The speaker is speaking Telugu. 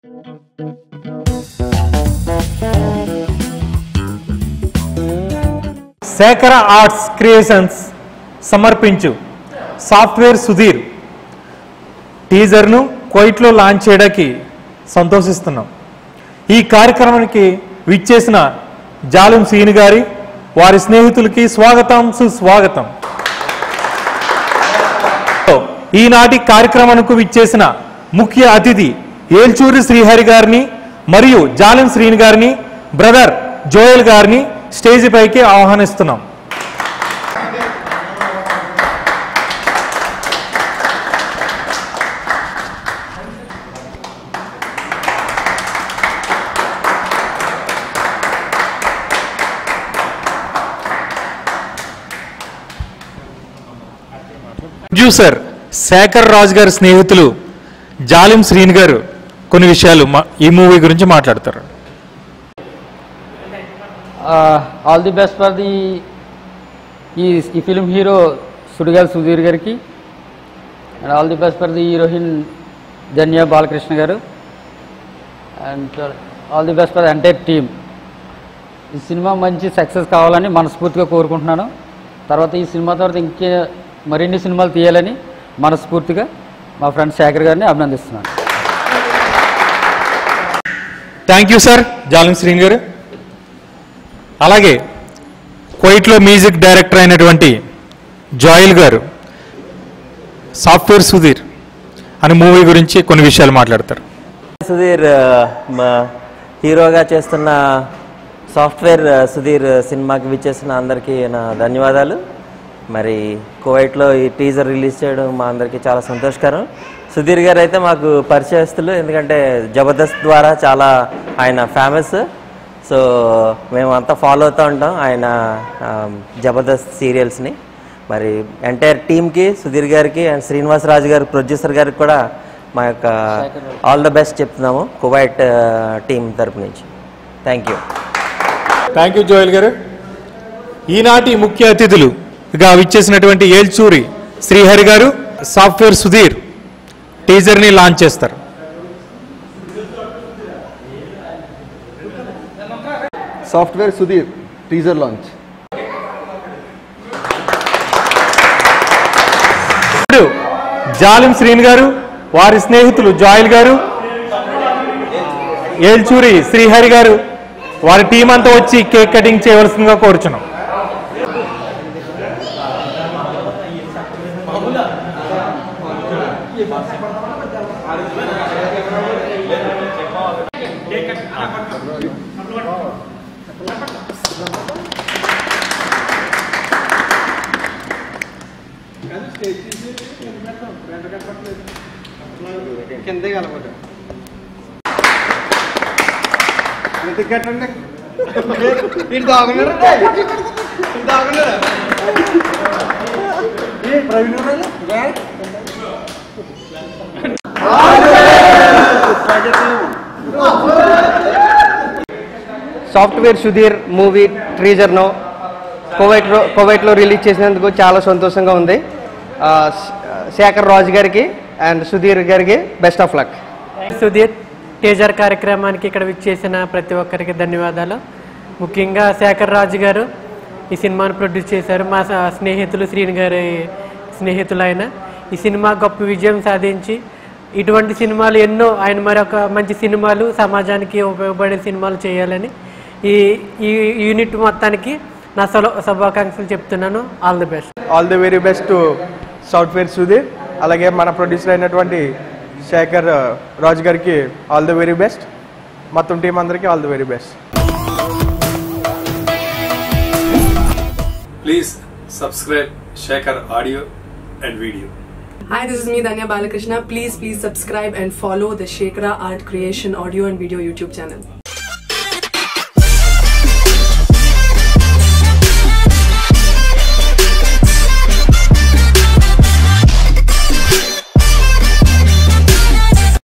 శేఖర ఆర్ట్స్ క్రియేషన్స్ సమర్పించు సాఫ్ట్వేర్ సుధీర్ టీజర్ను కోయిట్లో లాంచ్ చేయడానికి సంతోషిస్తున్నాం ఈ కార్యక్రమానికి విచ్చేసిన జాలం సీని గారి వారి స్నేహితులకి స్వాగతం సుస్వాగతం ఈనాటి కార్యక్రమానికి విచ్చేసిన ముఖ్య అతిథి ఏల్చూరి శ్రీహరి గారిని మరియు జాలం శ్రీని గారిని బ్రదర్ జోయల్ గారిని స్టేజ్ పైకి ఆహ్వానిస్తున్నాం ప్రొడ్యూసర్ శేఖర్ రాజు గారి స్నేహితులు జాలిం శ్రీని గారు కొన్ని విషయాలు మా- ఈ మూవీ గురించి మాట్లాడతారు all the best for the ఈ ఈ ఫిల్మ్ హీరో సుడిగాల్ సుధీర్ గారికి and all the best for the heroine Dhanya Balakrishna గారు and all the best for the entire team ఈ సినిమా మంచి సక్సెస్ కావాలని మనస్ఫూర్తిగా కోరుకుంటున్నాను తర్వాత ఈ సినిమా తర్వాత ఇంకే మరిన్ని సినిమాలు తీయాలని మనస్ఫూర్తిగా మా ఫ్రెండ్ శేఖర్ గారిని అభినందిస్తున్నాను thank you sir Jalim Srini గారు అలాగే కోయిట్లో మ్యూజిక్ డైరెక్టర్ అయినటువంటి జాయిల్ గారు సాఫ్ట్వేర్ సుధీర్ అనే మూవీ గురించి కొన్ని విషయాలు మాట్లాడతారు సుధీర్ ఆ, మా హీరోగా చేస్తున్న సాఫ్ట్వేర్ ఆ, సుధీర్ సినిమాకి విచ్చేసిన అందరికీ నా ధన్యవాదాలు మరి కువైట్లో ఈ టీజర్ రిలీజ్ చేయడం మా అందరికీ చాలా సంతోషకరం సుధీర్ గారు అయితే మాకు పరిచయస్తులు ఎందుకంటే జబర్దస్త్ ద్వారా చాలా ఆయన ఫేమస్ సో మేము అంతా ఫాలో అవుతూ ఉంటాం ఆయన ఆ, జబర్దస్త్ సీరియల్స్ని మరి ఎంటైర్ టీమ్కి సుధీర్ గారికి అండ్ శ్రీనివాస్ రాజు గారు ప్రొడ్యూసర్ గారికి కూడా మా యొక్క ఆల్ ద బెస్ట్ చెప్తున్నాము కువైట్ టీం తరపు నుంచి thank you thank you Joel గారు ఈనాటి ముఖ్య అతిథులుగా విచ్చేసినటువంటి ఏల్చూరి శ్రీహరి గారు సాఫ్ట్వేర్ సుధీర్ టీజర్ని లాంచ్ చేస్తారు సాఫ్ట్వేర్ సుధీర్ టీజర్ లాంచ్ ఇప్పుడు జాలిం శ్రీని గారు వారి స్నేహితులు జాయిల్ గారు ఏల్చూరి శ్రీహరి గారు వారి టీం అంతా వచ్చి కేక్ కటింగ్ చేయవలసిందిగా కోరుచున్నాం సాఫ్ట్వేర్ సుధీర్ మూవీ ట్రీజర్ను కోవైట్లో కోవైట్లో రిలీజ్ చేసినందుకు చాలా సంతోషంగా ఉంది ఆ, శ- శేఖర్ రాజు గారికి అండ్ సుధీర్ గారికి best of luck Sudheer teaser కార్యక్రమానికి ఇక్కడ విచ్చేసిన ప్రతి ఒక్కరికి ధన్యవాదాలు ముఖ్యంగా శేఖర్ రాజు గారు ఈ సినిమాను ప్రొడ్యూస్ చేశారు మా స- స్నేహితులు శ్రీని గారి స్నేహితులైన ఈ సినిమా గొప్ప విజయం సాధించి ఇటువంటి సినిమాలు ఎన్నో ఆయన మరొక మంచి సినిమాలు సమాజానికి ఉపయోగపడే సినిమాలు చేయాలని ఈ ఈ యూనిట్ మొత్తానికి నా సలో- శుభాకాంక్షలు చెప్తున్నాను all the best all the very best to software Sudheer అలాగే మన ప్రొడ్యూసర్ అయినటువంటి శేఖర్ రాజు గారికి ఆల్ ది వెరీ బెస్ట్ మొత్తం టీం అందరికీ all the very best Please subscribe Shaker Audio and Video. Hi, this is me, Danya Balakrishna. Please, please subscribe and follow the Shekara Art Creation audio and video YouTube channel.